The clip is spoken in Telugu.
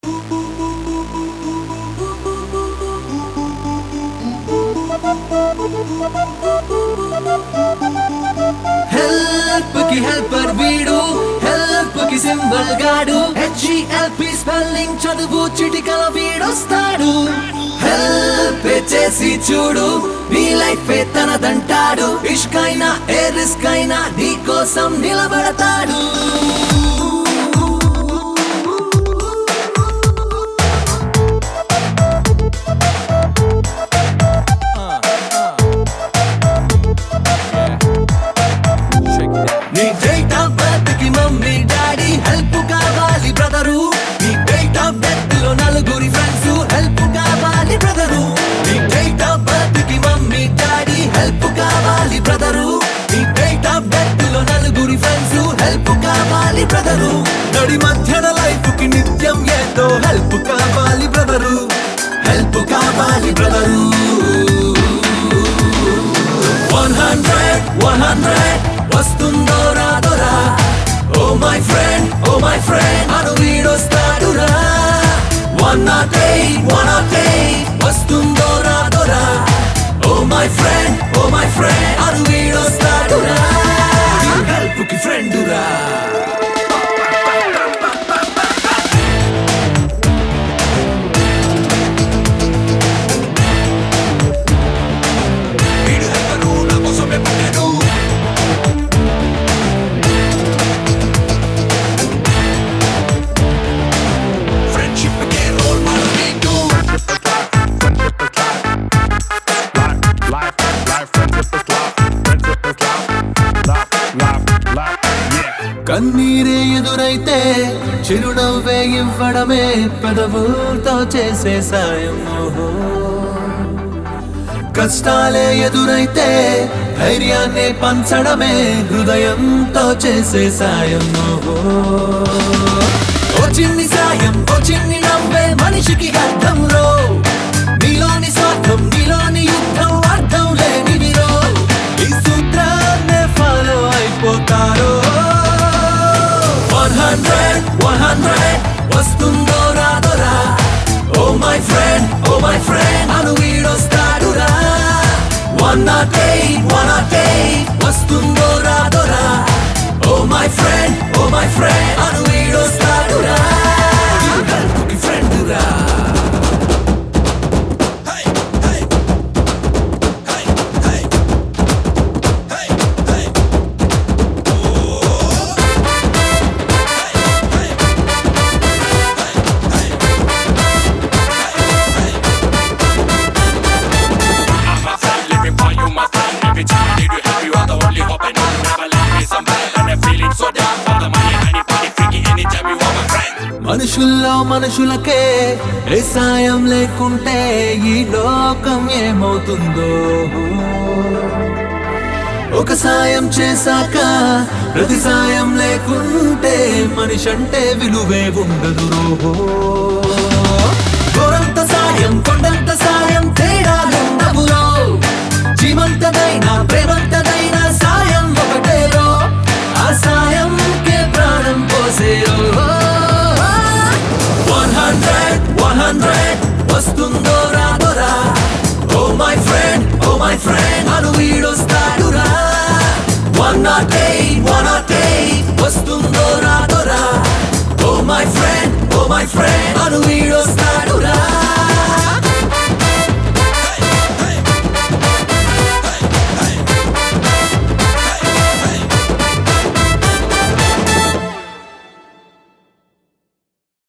హెల్ప్ కి హెల్పర్ వీడు హెల్ప్ కి సింబల్ గాడు హెచ్ఈఎల్పి స్పెల్లింగ్ చదువు చిటికల వీడొస్తాడు హెల్ప్ చేసి చూడు నీ లైఫ్ తనదంటాడు ఇష్కైనా ఏ రిస్క్ అయినా నీ కోసం నిలబడతాడు నీ డేట్ ఆఫ్ బర్త్ కి మమ్మీ డాడీ హెల్ప్ కావాలి బ్రదరు నీ డేట్ ఆఫ్ డెత్ లో నలుగురి ఫ్రెండ్స్ హెల్ప్ కావాలి బ్రదరు నీ డేట్ ఆఫ్ బర్త్ కి మమ్మీ డాడీ హెల్ప్ కావాలి బ్రదరు నీ డేట్ ఆఫ్ డెత్ లో నలుగురి ఫ్రెండ్స్ హెల్ప్ కావాలి బ్రదరు నడి మధ్యన లైఫ్ కి నిత్యం ఏదో హెల్ప్ కావాలి బ్రదరు హెల్ప్ కావాలి brother one hundred one hundred వస్తుందో రాదోరా oh my friend oh my friend అను వీడొస్తాడురా one nought eight one nought eight వస్తుందో రాదోరా oh my friend oh my friend అను వీడొస్తాడురా హెల్ప్ కి ఫ్రెండురా వీడు హెల్పరు నా కోసమే పుట్టాడు ఫ్రెండ్షిప్ కే రోల్ మోడల్ నీకు Life, life, friendship is life. Friendship is life. Life, life, life, yeah. కన్నీరే ఎదురైతే చిరునవ్వే ఇవ్వడమే పెదవులతో చేసే సాయం ఓహో. కష్టాలే ఎదురైతే ధైర్యాన్ని పంచడమే హృదయంతో చేసే సాయం ఓహో. ఓ చిన్ని సాయం ఓ చిన్ని నవ్వే మనిషికి అర్థంలో నీలోని స్వార్థం నీలోని యుద్ధం అర్థం లేనివిరో ఈ సూత్రాన్నే ఫాలో అయిపోతారో వన్ హండ్రెడ్ వన్ హండ్రెడ్ వస్తుందో రాదోరా oh my friend oh my friend అను వీడొస్తాడురా one nought eight one nought eight వస్తుందో రాదోరా oh my friend oh my friend అను వీడొస్తాడురా హెల్ప్ కి ఫ్రెండురా My friend, living for you, my friend. Every time I need you, help you are the only hope I know. Never leave me some bad and I'm feeling so down for the money. Anybody freaky anytime you are my friend. మనుషుల్లో మనుషులకే ఏ సాయం లేకుంటే ఈ లోకం ఏమవుతుందో ఒక సాయం చేశాక ప్రతి సాయం లేకుంటే మనిషి అంటే విలువే ఉండదు రోహో గోరంత సాయం కొండంత సాయం తేడాలుండవురో జీవంతదైనా ప్రేమంతదైనా సాయం ఒకటేరో ఆ సాయంకే ప్రాణం పోసేరో వన్ హండ్రెడ్ వన్ హండ్రెడ్ వస్తుందో రాదోరా oh my friend oh my friend అను వీడొస్తాడురా one nought eight one nought eight వస్తుందో రాదోరా oh my friend oh my friend అను వీడొస్తాడురా